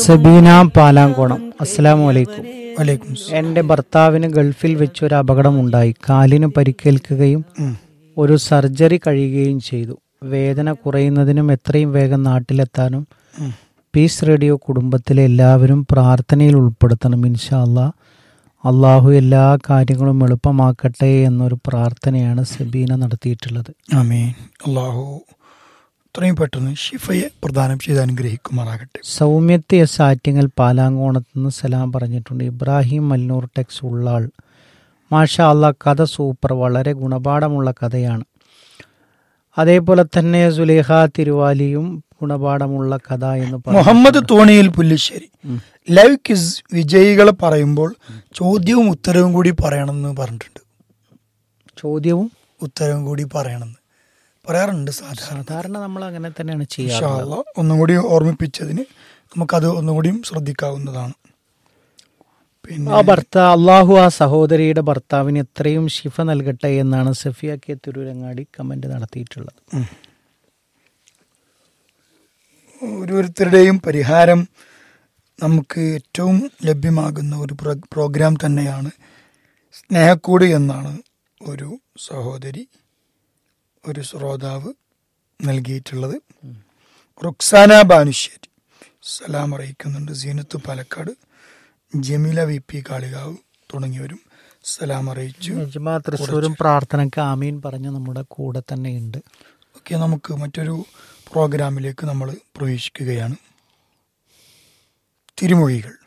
സബീന പാലാങ്കോണം അസ്സലാമു അലൈക്കും വലൈക്കും എൻ്റെ ഭർത്താവിന് ഗൾഫിൽ വെച്ച് ഒരു അപകടമുണ്ടായി കാലിന് പരിക്കേൽക്കുകയും ഒരു സർജറി കഴിയുകയും ചെയ്തു വേദന കുറയുന്നതിനും എത്രയും വേഗം നാട്ടിലെത്താനും പീസ് റേഡിയോ കുടുംബത്തിലെ എല്ലാവരും പ്രാർത്ഥനയിൽ ഉൾപ്പെടുത്തണം ഇൻഷാ അല്ലാ അള്ളാഹു എല്ലാ കാര്യങ്ങളും എളുപ്പമാക്കട്ടെ എന്നൊരു പ്രാർത്ഥനയാണ് സബീന നടത്തിയിട്ടുള്ളത് ആമീൻ അള്ളാഹു ഇത്രയും പെട്ടെന്ന് ഷിഫയെ പ്രദാനം ചെയ്ത് അനുഗ്രഹിക്കുമാറാകട്ടെ സൗമ്യത്തെ എസ് ആറ്റിങ്ങൽ പാലാങ്കോണത്ത് നിന്ന് സലാം പറഞ്ഞിട്ടുണ്ട് ഇബ്രാഹിം മല്ലൂർ ടെക്സ് ഉള്ളാൾ മാഷാ അള്ളാ കഥ സൂപ്പർ വളരെ ഗുണപാഠമുള്ള കഥയാണ് അതേപോലെ തന്നെ സുലേഖ തിരുവാലിയും ഗുണപാഠമുള്ള കഥ എന്ന് പറഞ്ഞു മുഹമ്മദ് തോണിയിൽ പുല്ലിശ്ശേരി ലൈവ് കിസ് വിജയികളെ പറയുമ്പോൾ ചോദ്യവും ഉത്തരവും കൂടി പറയണമെന്ന് പറഞ്ഞിട്ടുണ്ട് ചോദ്യവും ഉത്തരവും കൂടി പറയണമെന്ന് പറയാറുണ്ട് സാധാരണ സാധാരണ നമ്മൾ അങ്ങനെ തന്നെയാണ് ഇൻഷാ ചെയ്യാറ് അള്ളാ ഒന്നും കൂടി ഓർമ്മിപ്പിച്ചതിന് നമുക്കത് ഒന്നും കൂടിയും ശ്രദ്ധിക്കാവുന്നതാണ് പിന്നെ ആ ഭർത്താവ് അള്ളാഹു ആ സഹോദരിയുടെ ഭർത്താവിന് എത്രയും ശിഫ നൽകട്ടെ എന്നാണ് സഫിയ കെ തിരുരങ്ങാടി കമന്റ് നടത്തിയിട്ടുള്ളത് ഓരോരുത്തരുടെയും പരിഹാരം നമുക്ക് ഏറ്റവും ലഭ്യമാകുന്ന ഒരു പ്ര- പ്രോഗ്രാം തന്നെയാണ് സ്നേഹക്കൂട് എന്നാണ് ഒരു സഹോദരി ഒരു ശ്രോതാവ് നൽകിയിട്ടുള്ളത് റുക്സാന ബാനുശ്ശേരി സലാം അറിയിക്കുന്നുണ്ട് സീനത്ത് പാലക്കാട് ജമീല വി പി കാളികാവ് തുടങ്ങിയവരും സലാം അറിയിച്ചു യജ്മാ തൃശ്ശൂരും പ്രാർത്ഥനയ്ക്ക് ആമീൻ പറഞ്ഞ് നമ്മുടെ കൂടെ തന്നെയുണ്ട് ഓക്കെ നമുക്ക് മറ്റൊരു പ്രോഗ്രാമിലേക്ക് നമ്മൾ പ്രവേശിക്കുകയാണ് തിരുമൊഴികൾ